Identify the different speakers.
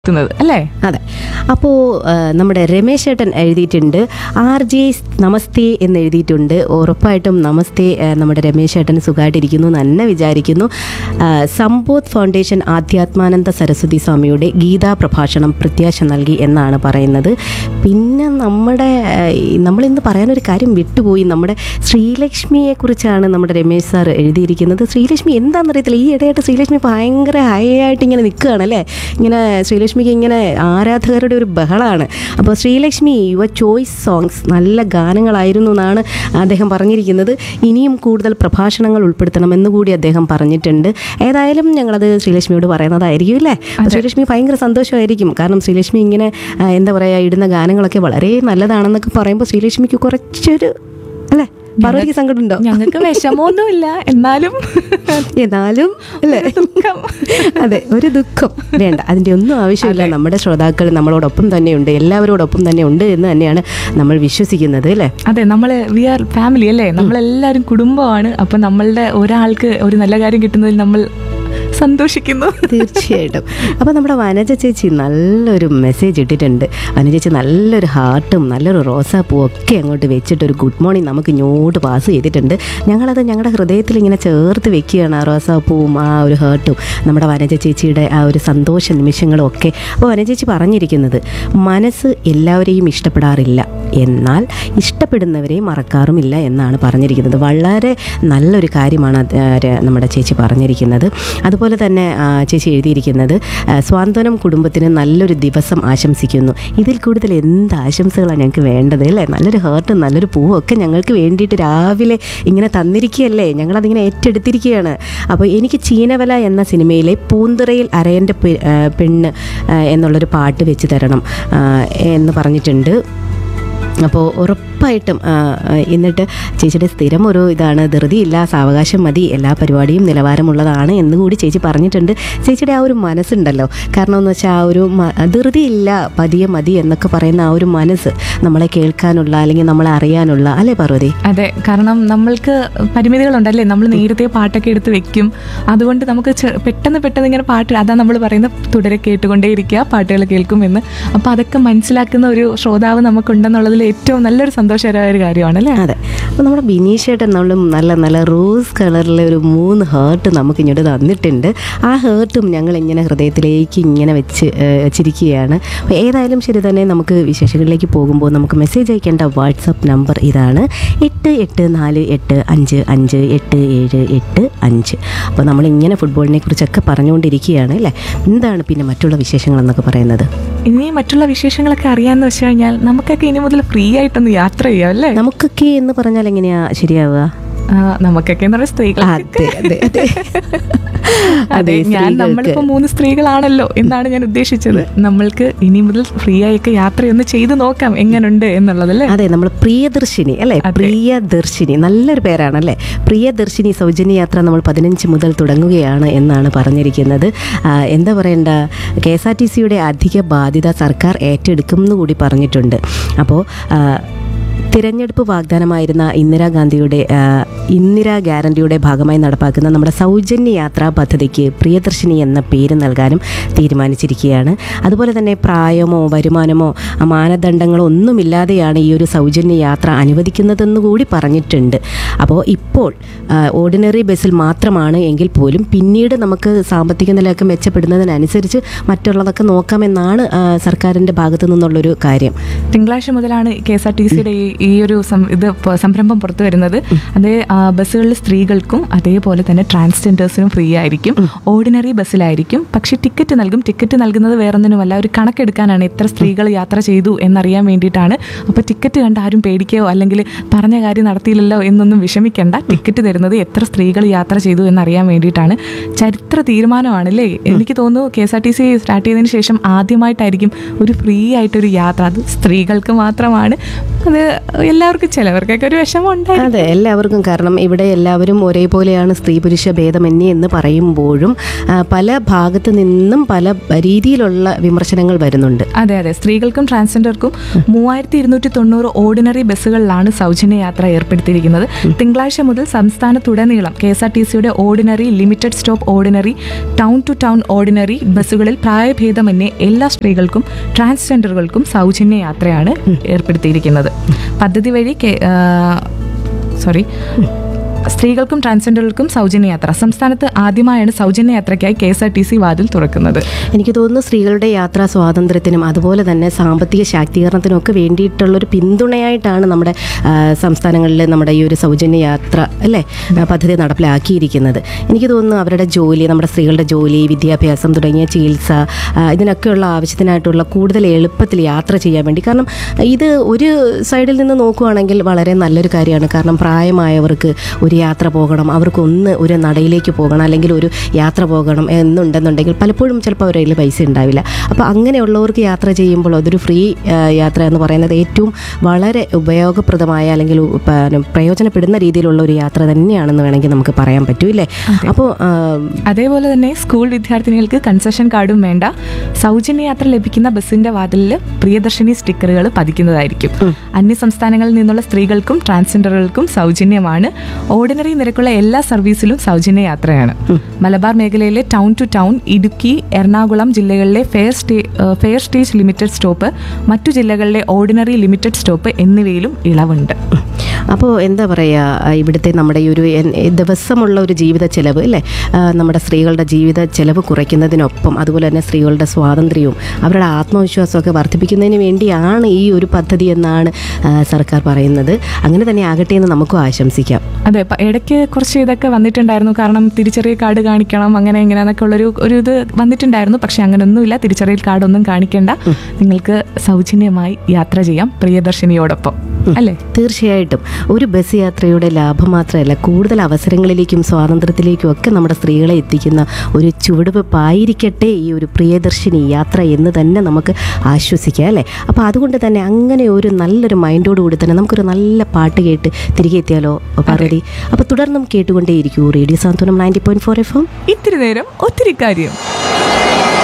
Speaker 1: എത്തുന്നത് അല്ലേ
Speaker 2: അതെ അപ്പോൾ നമ്മുടെ രമേശ് ഏട്ടൻ എഴുതിയിട്ടുണ്ട് ആർ ജെ നമസ്തേ എന്ന് എഴുതിയിട്ടുണ്ട് ഉറപ്പായിട്ടും നമസ്തേ ആ, നമ്മുടെ രമേശ് ഏട്ടൻ സുഖമായിട്ടിരിക്കുന്നു എന്ന് തന്നെ വിചാരിക്കുന്നു ആ, സമ്പോധ് ഫൗണ്ടേഷൻ ആധ്യാത്മാനന്ദ സരസ്വതി സ്വാമിയുടെ ഗീതാ പ്രഭാഷണം പ്രത്യാശ നൽകി എന്നാണ് പറയുന്നത് പിന്നെ നമ്മുടെ ആ, ഈ നമ്മളിന്ന് പറയാനൊരു കാര്യം വിട്ടുപോയി നമ്മുടെ ശ്രീലക്ഷ്മിയെ കുറിച്ചാണ് നമ്മുടെ രമേശ് സാർ എഴുതിയിരിക്കുന്നത് ശ്രീലക്ഷ്മി എന്താണെന്നറിയത്തില്ല ഈ ഇടയായിട്ട് ശ്രീലക്ഷ്മി ഭയങ്കര ഹൈ ആയിട്ട് ഇങ്ങനെ നിൽക്കുകയാണ് അല്ലേ ഇങ്ങനെ ശ്രീലക്ഷ്മിക്ക് ഇങ്ങനെ ആരാധകരുടെ ഒരു ബഹളമാണ് അപ്പോൾ ശ്രീലക്ഷ്മി യുവർ ചോയ്സ് സോങ്സ് നല്ല ഗാനങ്ങളായിരുന്നു എന്നാണ് അദ്ദേഹം പറഞ്ഞിരിക്കുന്നത് ഇനിയും കൂടുതൽ പ്രഭാഷണങ്ങൾ ഉൾപ്പെടുത്തണമെന്ന് കൂടി അദ്ദേഹം പറഞ്ഞിട്ടുണ്ട് ഏതായാലും ഞങ്ങളത് ശ്രീലക്ഷ്മിയോട് പറയുന്നതായിരിക്കും അല്ലേ അപ്പോൾ ശ്രീലക്ഷ്മി ഭയങ്കര സന്തോഷമായിരിക്കും കാരണം ശ്രീലക്ഷ്മി ഇങ്ങനെ ആ, എന്താ പറയുക ഇടുന്ന ഗാനങ്ങളൊക്കെ വളരെ നല്ലതാണെന്നൊക്കെ പറയുമ്പോൾ ശ്രീലക്ഷ്മിക്ക് കുറച്ചൊരു അല്ലേ പാർവതിക്ക് സങ്കടമുണ്ടോ
Speaker 1: ഞങ്ങൾക്ക് വിഷമമൊന്നുമില്ല എന്നാലും
Speaker 2: എന്നാലും അല്ലേ
Speaker 1: ദുഃഖം
Speaker 2: അതെ ഒരു ദുഃഖം വേണ്ട അതിൻ്റെ ഒന്നും ആവശ്യമില്ല നമ്മുടെ ശ്രോതാക്കൾ നമ്മളോടൊപ്പം തന്നെയുണ്ട് എല്ലാവരോടൊപ്പം തന്നെ ഉണ്ട് എന്ന് തന്നെയാണ് നമ്മൾ വിശ്വസിക്കുന്നത് അല്ലേ
Speaker 1: അതെ നമ്മൾ വി ആർ ഫാമിലി അല്ലേ നമ്മളെല്ലാവരും കുടുംബമാണ് അപ്പൊ നമ്മളുടെ ഒരാൾക്ക് ഒരു നല്ല കാര്യം കിട്ടുന്നതിൽ നമ്മൾ സന്തോഷിക്കുന്നു
Speaker 2: തീർച്ചയായിട്ടും അപ്പോൾ നമ്മുടെ വനജ ചേച്ചി നല്ലൊരു മെസ്സേജ് ഇട്ടിട്ടുണ്ട് വനജ ചേച്ചി നല്ലൊരു ഹാർട്ടും നല്ലൊരു റോസാപ്പൂവും ഒക്കെ അങ്ങോട്ട് വെച്ചിട്ട് ഒരു ഗുഡ് മോർണിംഗ് നമുക്ക് ഇങ്ങോട്ട് പാസ് ചെയ്തിട്ടുണ്ട് ഞങ്ങളത് ഞങ്ങളുടെ ഹൃദയത്തിൽ ഇങ്ങനെ ചേർത്ത് വെക്കുകയാണ് ആ റോസാപ്പൂവും ആ ഒരു ഹാർട്ടും നമ്മുടെ വനജ ചേച്ചിയുടെ ആ ഒരു സന്തോഷ നിമിഷങ്ങളും ഒക്കെ അപ്പോൾ വനജ ചേച്ചി പറഞ്ഞിരിക്കുന്നത് മനസ്സ് എല്ലാവരെയും ഇഷ്ടപ്പെടാറില്ല എന്നാൽ ഇഷ്ടപ്പെടുന്നവരെ മറക്കാറുമില്ല എന്നാണ് പറഞ്ഞിരിക്കുന്നത് വളരെ നല്ലൊരു കാര്യമാണ് അത്, ആ, ര- നമ്മുടെ ചേച്ചി പറഞ്ഞിരിക്കുന്നത് അതുപോലെ തന്നെ ആ, ചേച്ചി എഴുതിയിരിക്കുന്നത് ആ, സ്വാന്തനം കുടുംബത്തിന് നല്ലൊരു ദിവസം ആശംസിക്കുന്നു ഇതിൽ കൂടുതൽ എന്ത് ആശംസകളാണ് ഞങ്ങൾക്ക് വേണ്ടത് അല്ലേ നല്ലൊരു ഹേർട്ടും നല്ലൊരു പൂവും ഒക്കെ ഞങ്ങൾക്ക് വേണ്ടിയിട്ട് രാവിലെ ഇങ്ങനെ തന്നിരിക്കുകയല്ലേ ഞങ്ങളതിങ്ങനെ ഏറ്റെടുത്തിരിക്കുകയാണ് അപ്പോൾ എനിക്ക് ചീനവല എന്ന സിനിമയിലെ പൂന്തുറയിൽ അരയൻ്റെ പെ- ആ, പെണ്ണ് ആ, എന്നുള്ളൊരു പാട്ട് വെച്ച് തരണം ആ, എന്ന് പറഞ്ഞിട്ടുണ്ട് അപ്പോൾ ഉറപ്പായിട്ടും ആ, ആ, എന്നിട്ട് ചേച്ചിയുടെ സ്ഥിരം ഒരു ഇതാണ് ധൃതിയില്ല സാവകാശം മതി എല്ലാ പരിപാടിയും നിലവാരമുള്ളതാണ് എന്ന് കൂടി ചേച്ചി പറഞ്ഞിട്ടുണ്ട് ചേച്ചിയുടെ ആ ഒരു മനസ്സുണ്ടല്ലോ കാരണം എന്ന് വെച്ചാൽ ആ ഒരു മ- ധൃതിയില്ല പതിയെ മതി എന്നൊക്കെ പറയുന്ന ആ ഒരു മനസ്സ് നമ്മളെ കേൾക്കാനുള്ള അല്ലെങ്കിൽ നമ്മളെ അറിയാനുള്ള അല്ലേ പാർവതി
Speaker 1: അതെ കാരണം നമ്മൾക്ക് പരിമിതികളുണ്ടല്ലേ നമ്മൾ നേരത്തെ പാട്ടൊക്കെ എടുത്ത് വെക്കും അതുകൊണ്ട് നമുക്ക് ചെ- പെട്ടെന്ന് പെട്ടെന്ന് ഇങ്ങനെ പാട്ട് അതാ നമ്മൾ പറയുന്ന തുടരെ കേട്ടുകൊണ്ടേയിരിക്കുക പാട്ടുകൾ കേൾക്കും എന്ന് അപ്പോൾ അതൊക്കെ മനസ്സിലാക്കുന്ന ഒരു ശ്രോതാവ് നമുക്കുണ്ടെന്നുള്ളതിൽ ഏറ്റവും നല്ലൊരു സന്തോഷകരമായ ഒരു കാര്യമാണ് അല്ലേ
Speaker 2: അതെ അപ്പോൾ നമ്മുടെ ബിനീഷേട്ടൻ നമ്മൾ നല്ല നല്ല റോസ് കളറിലെ ഒരു മൂന്ന് ഹേർട്ട് നമുക്ക് ഇങ്ങോട്ട് തന്നിട്ടുണ്ട് ആ ഹേർട്ടും ഞങ്ങൾ ഇങ്ങനെ ഹൃദയത്തിലേക്ക് ഇങ്ങനെ വെച്ച് ഏഹ്, വെച്ചിരിക്കുകയാണ് അപ്പോൾ ഏതായാലും ശരി തന്നെ നമുക്ക് വിശേഷങ്ങളിലേക്ക് പോകുമ്പോൾ നമുക്ക് മെസ്സേജ് അയക്കേണ്ട വാട്സപ്പ് നമ്പർ ഇതാണ് എട്ട് എട്ട് നാല് എട്ട് അഞ്ച് അഞ്ച് എട്ട് ഏഴ് എട്ട് അഞ്ച് അപ്പോൾ നമ്മളിങ്ങനെ ഫുട്ബോളിനെ കുറിച്ചൊക്കെ പറഞ്ഞുകൊണ്ടിരിക്കുകയാണ് അല്ലേ എന്താണ് പിന്നെ മറ്റുള്ള വിശേഷങ്ങൾ എന്നൊക്കെ പറയുന്നത്
Speaker 1: ഇനി മറ്റുള്ള വിശേഷങ്ങളൊക്കെ അറിയാന്ന് വെച്ച് കഴിഞ്ഞാൽ നമുക്കൊക്കെ ഇനി മുതൽ ഫ്രീ ആയിട്ടൊന്ന് യാത്ര ചെയ്യാം അല്ലേ
Speaker 2: നമുക്കൊക്കെ എന്ന് പറഞ്ഞാൽ എങ്ങനെയാ ശരിയാവുക
Speaker 1: ആ, നമുക്കൊക്കെ എന്ന് പറയുന്ന സ്ത്രീകൾ
Speaker 2: അതെ അതെ അതെ
Speaker 1: അതെ ഞാൻ
Speaker 2: സ്ത്രീകൾക്ക്.
Speaker 1: നമ്മളിപ്പോ മൂന്ന് സ്ത്രീകളാണല്ലോ എന്നാണ് ഞാൻ ഉദ്ദേശിച്ചത് നമ്മൾക്ക് ഇനി മുതൽ ഫ്രീ ആയൊക്കെ യാത്രയൊന്ന് ചെയ്തു നോക്കാം എങ്ങനുണ്ട് എന്നുള്ളതല്ലേ
Speaker 2: അതെ നമ്മൾ പ്രിയദർശിനി അല്ലേ
Speaker 1: അതെ.
Speaker 2: പ്രിയദർശിനി നല്ലൊരു പേരാണല്ലേ പ്രിയദർശിനി സൗജന്യ യാത്ര നമ്മൾ പതിനഞ്ച് മുതൽ തുടങ്ങുകയാണ് എന്നാണ് പറഞ്ഞിരിക്കുന്നത് ആ, എന്താ പറയണ്ട കെ എസ് ആർ ടി സിയുടെ അധിക ബാധ്യത സർക്കാർ ഏറ്റെടുക്കും എന്ന് കൂടി പറഞ്ഞിട്ടുണ്ട് അപ്പോൾ തിരഞ്ഞെടുപ്പ് വാഗ്ദാനമായിരുന്ന ഇന്ദിരാഗാന്ധിയുടെ ആ, ഇന്ദിരാ ഗ്യാരണ്ടിയുടെ ഭാഗമായി നടപ്പാക്കുന്ന നമ്മുടെ സൗജന്യ യാത്രാ പദ്ധതിക്ക് പ്രിയദർശിനി എന്ന പേര് നൽകാനും തീരുമാനിച്ചിരിക്കുകയാണ് അതുപോലെ തന്നെ പ്രായമോ വരുമാനമോ ആ, മാനദണ്ഡങ്ങളോ ഒന്നുമില്ലാതെയാണ് ഈ ഒരു സൗജന്യ യാത്ര അനുവദിക്കുന്നതെന്ന് കൂടി പറഞ്ഞിട്ടുണ്ട് അപ്പോൾ ഇപ്പോൾ ആ, ഓർഡിനറി ബസ്സിൽ മാത്രമാണ് എങ്കിൽ പോലും പിന്നീട് നമുക്ക് സാമ്പത്തിക നിലയൊക്കെ മെച്ചപ്പെടുന്നതിനനുസരിച്ച് മറ്റുള്ളതൊക്കെ നോക്കാമെന്നാണ് ആ, സർക്കാരിൻ്റെ ഭാഗത്തു നിന്നുള്ളൊരു കാര്യം
Speaker 1: തിങ്കളാഴ്ച മുതലാണ് കെ എസ് ആർ ടി സിയുടെ ഈ ഒരു സം- ഇത് പ- സംരംഭം പുറത്തു വരുന്നത് അതേ ആ, ബസ്സുകളിൽ സ്ത്രീകൾക്കും അതേപോലെ തന്നെ ട്രാൻസ്ജെൻഡേഴ്സിനും ഫ്രീ ആയിരിക്കും ഓർഡിനറി ബസ്സിലായിരിക്കും പക്ഷെ ടിക്കറ്റ് നൽകും ടിക്കറ്റ് നൽകുന്നത് വേറൊന്നിനുമല്ല ഒരു കണക്കെടുക്കാനാണ് എത്ര സ്ത്രീകൾ യാത്ര ചെയ്തു എന്നറിയാൻ വേണ്ടിയിട്ടാണ് അപ്പോൾ ടിക്കറ്റ് കണ്ട് ആരും പേടിക്കുകയോ അല്ലെങ്കിൽ പറഞ്ഞ കാര്യം നടത്തിയില്ലല്ലോ എന്നൊന്നും വിഷമിക്കേണ്ട ടിക്കറ്റ് തരുന്നത് എത്ര സ്ത്രീകൾ യാത്ര ചെയ്തു എന്നറിയാൻ വേണ്ടിയിട്ടാണ് ചരിത്ര തീരുമാനമാണ് അല്ലേ എനിക്ക് തോന്നുന്നു K S R T C start ചെയ്തതിന് ശേഷം ആദ്യമായിട്ടായിരിക്കും ഒരു ഫ്രീ ആയിട്ടൊരു യാത്ര അത് സ്ത്രീകൾക്ക് മാത്രമാണ് അത് എല്ലാവർക്കും ചിലവർക്കൊക്കെ ഒരു വിഷമം ഉണ്ടായി
Speaker 2: അതെ എല്ലാവർക്കും കാരണം ഇവിടെ എല്ലാവരും ഒരേപോലെയാണ് സ്ത്രീ പുരുഷ ഭേദമന്യേ എന്ന് പറയുമ്പോഴും ആ, പല ഭാഗത്ത് നിന്നും പല രീതിയിലുള്ള വിമർശനങ്ങൾ വരുന്നുണ്ട്
Speaker 1: അതെ അതെ സ്ത്രീകൾക്കും ട്രാൻസ്ജെൻഡർക്കും മൂവായിരത്തി ഇരുന്നൂറ്റി തൊണ്ണൂറ് ഓർഡിനറി ബസ്സുകളിലാണ് സൗജന്യ യാത്ര ഏർപ്പെടുത്തിയിരിക്കുന്നത് തിങ്കളാഴ്ച മുതൽ സംസ്ഥാനത്തുടനീളം കെ എസ് ആർ ടി സിയുടെ ordinary limited stop ordinary town to town ordinary ബസ്സുകളിൽ പ്രായഭേദമന്യേ എല്ലാ സ്ത്രീകൾക്കും ട്രാൻസ്ജെൻഡറുകൾക്കും സൗജന്യ യാത്രയാണ് ഏർപ്പെടുത്തിയിരിക്കുന്നത് പദ്ധതി വഴി സോറി സ്ത്രീകൾക്കും ട്രാൻസ്ജെൻഡറുകൾക്കും സൗജന്യ യാത്ര സംസ്ഥാനത്ത് ആദ്യമായാണ് സൗജന്യ യാത്രയ്ക്കായി K S R T C വാതിൽ തുറക്കുന്നത്
Speaker 2: എനിക്ക് തോന്നുന്നു സ്ത്രീകളുടെ യാത്രാ സ്വാതന്ത്ര്യത്തിനും അതുപോലെ തന്നെ സാമ്പത്തിക ശാക്തീകരണത്തിനും ഒക്കെ വേണ്ടിയിട്ടുള്ളൊരു പിന്തുണയായിട്ടാണ് നമ്മുടെ ആ, സംസ്ഥാനങ്ങളിൽ നമ്മുടെ ഈ ഒരു സൗജന്യ യാത്ര അല്ലേ ആ, പദ്ധതി നടപ്പിലാക്കിയിരിക്കുന്നത് എനിക്ക് തോന്നുന്നു അവരുടെ ജോലി നമ്മുടെ സ്ത്രീകളുടെ ജോലി വിദ്യാഭ്യാസം തുടങ്ങിയ ചികിത്സ ആ, ഇതിനൊക്കെയുള്ള ആവശ്യത്തിനായിട്ടുള്ള കൂടുതൽ എളുപ്പത്തിൽ യാത്ര ചെയ്യാൻ വേണ്ടി കാരണം ഇത് ഒരു സൈഡിൽ നിന്ന് നോക്കുകയാണെങ്കിൽ വളരെ നല്ലൊരു കാര്യമാണ് കാരണം പ്രായമായവർക്ക് ഒരു യാത്ര പോകണം അവർക്കൊന്ന് ഒരു നടയിലേക്ക് പോകണം അല്ലെങ്കിൽ ഒരു യാത്ര പോകണം എന്നുണ്ടെന്നുണ്ടെങ്കിൽ പലപ്പോഴും ചിലപ്പോൾ അവരുടെ കയ്യിൽ പൈസ ഉണ്ടാവില്ല അപ്പോൾ അങ്ങനെയുള്ളവർക്ക് യാത്ര ചെയ്യുമ്പോൾ അതൊരു ഫ്രീ ആ, യാത്ര എന്ന് പറയുന്നത് ഏറ്റവും വളരെ ഉപയോഗപ്രദമായ അല്ലെങ്കിൽ ഉ- പ- പ്രയോജനപ്പെടുന്ന രീതിയിലുള്ള ഒരു യാത്ര തന്നെയാണെന്ന് വേണമെങ്കിൽ നമുക്ക് പറയാൻ പറ്റൂല്ലേ അപ്പോൾ ആ,
Speaker 1: അതേപോലെ തന്നെ സ്കൂൾ വിദ്യാർത്ഥിനികൾക്ക് കൺസെഷൻ കാർഡും വേണ്ട സൗജന്യ യാത്ര ലഭിക്കുന്ന ബസ്സിന്റെ വാതിലിൽ പ്രിയദർശിനി സ്റ്റിക്കറുകൾ പതിക്കുന്നതായിരിക്കും അന്യ സംസ്ഥാനങ്ങളിൽ നിന്നുള്ള സ്ത്രീകൾക്കും ട്രാൻസ്ജെൻഡറുകൾക്കും സൗജന്യമാണ് ഓർഡിനറി നിരക്കുള്ള എല്ലാ സർവീസിലും സൗജന്യ യാത്രയാണ് മലബാർ മേഖലയിലെ town to town Idukki Ernakulam ജില്ലകളിലെ fare stay uh fare stage limited stop മറ്റു ജില്ലകളിലെ ഓർഡിനറി ലിമിറ്റഡ് സ്റ്റോപ്പ് എന്നിവയിലും ഇളവുണ്ട്
Speaker 2: അപ്പോൾ എന്താ പറയുക ഇവിടുത്തെ നമ്മുടെ ഈ ഒരു എൻ- ദിവസമുള്ള ഒരു ജീവിത ചെലവ് അല്ലേ ആ, നമ്മുടെ സ്ത്രീകളുടെ ജീവിത ചെലവ് കുറയ്ക്കുന്നതിനൊപ്പം അതുപോലെ തന്നെ സ്ത്രീകളുടെ സ്വാതന്ത്ര്യവും അവരുടെ ആത്മവിശ്വാസമൊക്കെ വർദ്ധിപ്പിക്കുന്നതിന് വേണ്ടിയാണ് ഈ ഒരു പദ്ധതി എന്നാണ് ആ, സർക്കാർ പറയുന്നത് അങ്ങനെ തന്നെ ആകട്ടെ എന്ന് നമുക്കും ആശംസിക്കാം
Speaker 1: അതെ പ- ഇടയ്ക്ക് കുറച്ച് ഇതൊക്കെ വന്നിട്ടുണ്ടായിരുന്നു കാരണം തിരിച്ചറിയൽ കാർഡ് കാണിക്കണം അങ്ങനെ എങ്ങനെയാന്നൊക്കെ ഉള്ളൊരു ഒരു ഇത് വന്നിട്ടുണ്ടായിരുന്നു പക്ഷെ അങ്ങനെയൊന്നുമില്ല തിരിച്ചറിയൽ കാർഡ് ഒന്നും കാണിക്കേണ്ട നിങ്ങൾക്ക് സൗജന്യമായി യാത്ര ചെയ്യാം പ്രിയദർശിനിയോടൊപ്പം അല്ലേ
Speaker 2: തീർച്ചയായിട്ടും ഒരു ബസ് യാത്രയുടെ ലാഭം മാത്രമല്ല കൂടുതൽ അവസരങ്ങളിലേക്കും സ്വാതന്ത്ര്യത്തിലേക്കും ഒക്കെ നമ്മുടെ സ്ത്രീകളെ എത്തിക്കുന്ന ഒരു ചുവടുവെപ്പായിരിക്കട്ടെ ഈ ഒരു പ്രിയദർശിനി യാത്ര എന്ന് തന്നെ നമുക്ക് ആശ്വസിക്കാം അല്ലേ അപ്പോൾ അതുകൊണ്ട് തന്നെ അങ്ങനെ ഒരു നല്ലൊരു മൈൻഡോട് കൂടി തന്നെ നമുക്കൊരു നല്ല പാട്ട് കേട്ട് തിരികെ എത്തിയാലോ പാർവതി അപ്പോൾ തുടർന്നും കേട്ടുകൊണ്ടേയിരിക്കൂ radio Santhwanam ninety point four F M
Speaker 1: ഇത്തിരി നേരം ഒത്തിരി കാര്യം